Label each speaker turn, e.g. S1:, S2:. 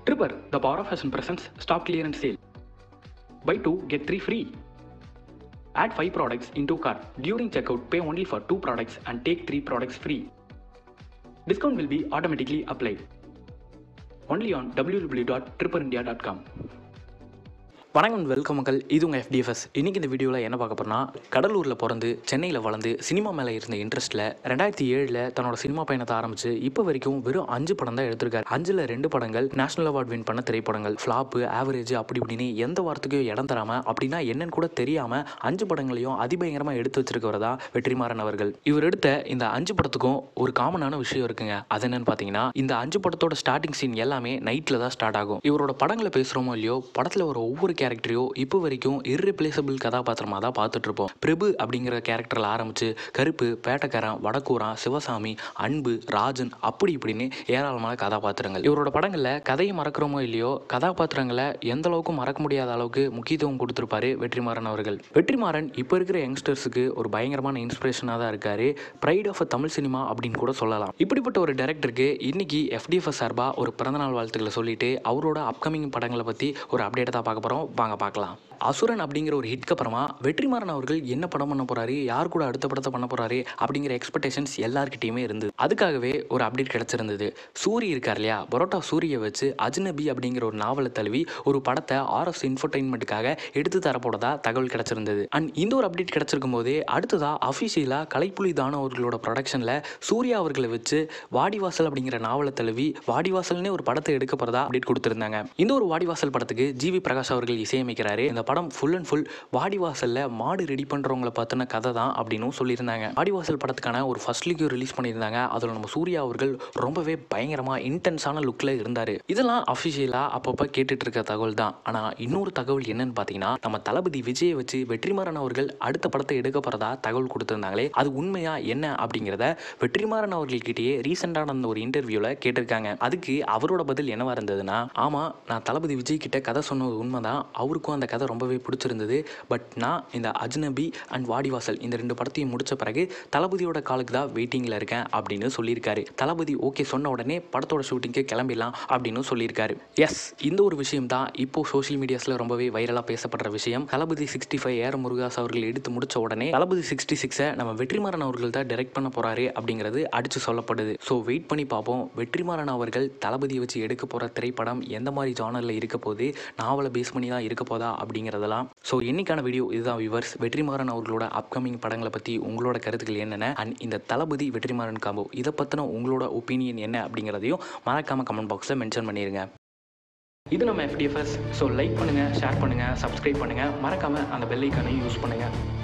S1: Tripper, the power of fashion presents stock clearance sale. Buy 2, get 3 free. Add 5 products into cart. During checkout, pay only for 2 products and take 3 products free. Discount will be automatically applied. Only on www.tripperindia.com.
S2: வணக்கம் welcome மக்கள் இது உங்கள் FDFS இன்றைக்கி இந்த வீடியோவில் என்ன பார்க்க போகிறோம்னா கடலூரில் பிறந்து சென்னையில் வளர்ந்து சினிமா மேலே இருந்த இன்ட்ரெஸ்ட்டில் ரெண்டாயிரத்தி ஏழில் தன்னோட சினிமா பயணத்தை ஆரம்பித்து இப்போ வரைக்கும் வெறும் அஞ்சு படம் தான் எடுத்திருக்காரு அஞ்சில் ரெண்டு படங்கள் நேஷனல் அவார்ட் வின் பண்ண திரைப்படங்கள் ஃப்ளாப்பு ஆவரேஜ் அப்படி இப்படின்னு எந்த வாரத்துக்கும் இடம் தராமல் அப்படின்னா என்னன்னு கூட தெரியாமல் அஞ்சு படங்களையும் அதிபயங்கரமாக எடுத்து வச்சிருக்கவர் தான் வெற்றிமாறன் அவர்கள் இவர் எடுத்த இந்த அஞ்சு படத்துக்கும் ஒரு காமனான விஷயம் இருக்குங்க அது என்னன்னு பார்த்தீங்கன்னா இந்த அஞ்சு படத்தோட ஸ்டார்டிங் சீன் எல்லாமே நைட்டில் தான் ஸ்டார்ட் ஆகும் இவரோட படங்களை பேசுகிறோமோ இல்லையோ படத்தில் வர ஒவ்வொரு கேரக்டரையோ இப்போ வரைக்கும் irreplaceable கதாபாத்திரமாக தான் பார்த்துட்டு இருப்போம் பிரபு அப்படிங்கிற கேரக்டரில் ஆரம்பித்து கருப்பு பேட்டக்காரன் வடக்கூரான் சிவசாமி அன்பு ராஜன் அப்படி இப்படின்னு ஏராளமான கதாபாத்திரங்கள் இவரோட படங்களில் கதையை மறக்கிறோமோ இல்லையோ கதாபாத்திரங்களை எந்த அளவுக்கு மறக்க முடியாத அளவுக்கு முக்கியத்துவம் கொடுத்துருப்பாரு வெற்றிமாறன் அவர்கள் வெற்றிமாறன் இப்போ இருக்கிற யங்ஸ்டர்ஸுக்கு ஒரு பயங்கரமான இன்ஸ்பிரேஷனாக தான் இருக்காரு ப்ரைட் ஆஃப் தமிழ் சினிமா அப்படின்னு கூட சொல்லலாம் இப்படிப்பட்ட ஒரு டேரக்டருக்கு இன்னைக்கு எஃப்டிஎஃப்எஸ் சார்பாக ஒரு பிறந்தநாள் வாழ்த்துக்களை சொல்லிட்டு அவரோட அப்கமிங் படங்களை பற்றி ஒரு அப்டேட்டை தான் பார்க்க போகிறோம் வாங்க பார்க்கலாம் அசுரன் அப்படிங்கிற ஒரு ஹிட்க்கு அப்புறமா வெற்றிமாறன் அவர்கள் என்ன படம் பண்ண போறாரு யார் கூட அடுத்த படத்தை பண்ண போறாரு அப்படிங்கிற எக்ஸ்பெக்டேஷன்ஸ் எல்லாருக்கிட்டையுமே இருந்தது அதுக்காகவே ஒரு அப்டேட் கிடைச்சிருந்தது சூரி இருக்கார் இல்லையா பரோட்டா சூரியை வச்சு அஜ்னபி அப்படிங்கிற ஒரு நாவலை தழுவி ஒரு படத்தை ஆர்எஸ் இன்ஃபர்டைன்மெண்ட்டுக்காக எடுத்து தரப்போறதா தகவல் கிடைச்சிருந்தது அண்ட் இந்த ஒரு அப்டேட் கிடைச்சிருக்கும் போதே அடுத்ததா அஃபிஷியலாக கலைப்புலி தான அவர்களோட ப்ரொடக்ஷனில் சூர்யா அவர்களை வச்சு வாடிவாசல் அப்படிங்கிற நாவலை தழுவி வாடிவாசல்னே ஒரு படத்தை எடுக்க போறதா அப்டேட் கொடுத்திருந்தாங்க இந்த ஒரு வாடிவாசல் படத்துக்கு ஜிவி பிரகாஷ் அவர்கள் இசையமைக்கிறாரு இந்த படம் ஃபுல் அண்ட் ஃபுல் வாடிவாசல்ல மாடு ரெடி பண்றவங்களை பத்தின கதை தான் அப்படின்னும் சொல்லியிருந்தாங்க வாடிவாசல் படத்துக்கான ஒரு ஃபர்ஸ்ட் லுக்கையும் ரிலீஸ் பண்ணியிருந்தாங்க அதில் நம்ம சூர்யா அவர்கள் ரொம்பவே பயங்கரமா இன்டென்ஸான லுக்கில் இருந்தார் இதெல்லாம் அஃபிஷியலாக அப்பப்போ கேட்டுட்டு இருக்க தகவல் தான் ஆனால் இன்னொரு தகவல் என்னன்னு பார்த்தீங்கன்னா நம்ம தளபதி விஜயை வச்சு வெற்றிமாறன் அவர்கள் அடுத்த படத்தை எடுக்க போறதா தகவல் கொடுத்திருந்தாங்களே அது உண்மையா என்ன அப்படிங்கிறத வெற்றிமாறன் அவர்கள்கிட்டயே ரீசெண்டாக நடந்த ஒரு இன்டர்வியூவில் கேட்டிருக்காங்க அதுக்கு அவரோட பதில் என்னவா இருந்ததுன்னா ஆமாம் நான் தளபதி விஜய் கிட்ட கதை சொன்னது உண்மைதான் அவருக்கும் அந்த கதை ரொம்பவே பிடிச்சிருந்தது பட் நான் இந்த அஜ்னபி அண்ட் வாடிவாசல் இந்த ரெண்டு படத்தையும் முடிச்ச பிறகு தளபதியோட காலுக்கு தான் வெயிட்டிங்கில் இருக்கேன் அப்படின்னு சொல்லியிருக்காரு தளபதி ஓகே சொன்ன உடனே படத்தோட ஷூட்டிங்க்கு கிளம்பிடலாம் அப்படின்னு சொல்லியிருக்காரு எஸ் இந்த ஒரு விஷயம் தான் இப்போ சோஷியல் மீடியாஸில் ரொம்பவே வைரலாக பேசப்படுற விஷயம் தளபதி சிக்ஸ்டி ஃபைவ் ஏர முருகாஸ் அவர்கள் எடுத்து முடிச்ச உடனே தளபதி சிக்ஸ்டி சிக்ஸை நம்ம வெற்றிமாறன் அவர்கள் தான் டைரக்ட் பண்ண போறாரு அப்படிங்கிறது அடிச்சு சொல்லப்படுது ஸோ வெயிட் பண்ணி பார்ப்போம் வெற்றிமாறன் அவர்கள் தளபதியை வச்சு எடுக்க போகிற திரைப்படம் எந்த மாதிரி ஜானரில் இருக்க போகுது நாவலை பேஸ் பண்ணி தான் இருக்க போதா அப்படிங்கிறதெல்லாம் ஸோ இன்னைக்கான வீடியோ இதுதான் வியூவர்ஸ் வெற்றிமாறன் அவர்களோட அப்கமிங் படங்களை பற்றி உங்களோட கருத்துக்கள் என்னென்ன அண்ட் இந்த தளபதி வெற்றிமாறன் காம்போ இதை பற்றின உங்களோட ஒப்பீனியன் என்ன அப்படிங்கிறதையும் மறக்காம கமெண்ட் பாக்ஸில் மென்ஷன் பண்ணிடுங்க இது நம்ம எஃப்டிஎஃப்எஸ் ஸோ லைக் பண்ணுங்கள் ஷேர் பண்ணுங்கள் சப்ஸ்கிரைப் பண்ணுங்கள் மறக்காமல் அந்த பெல் ஐக்கானையும் யூஸ் பண்ணுங்கள்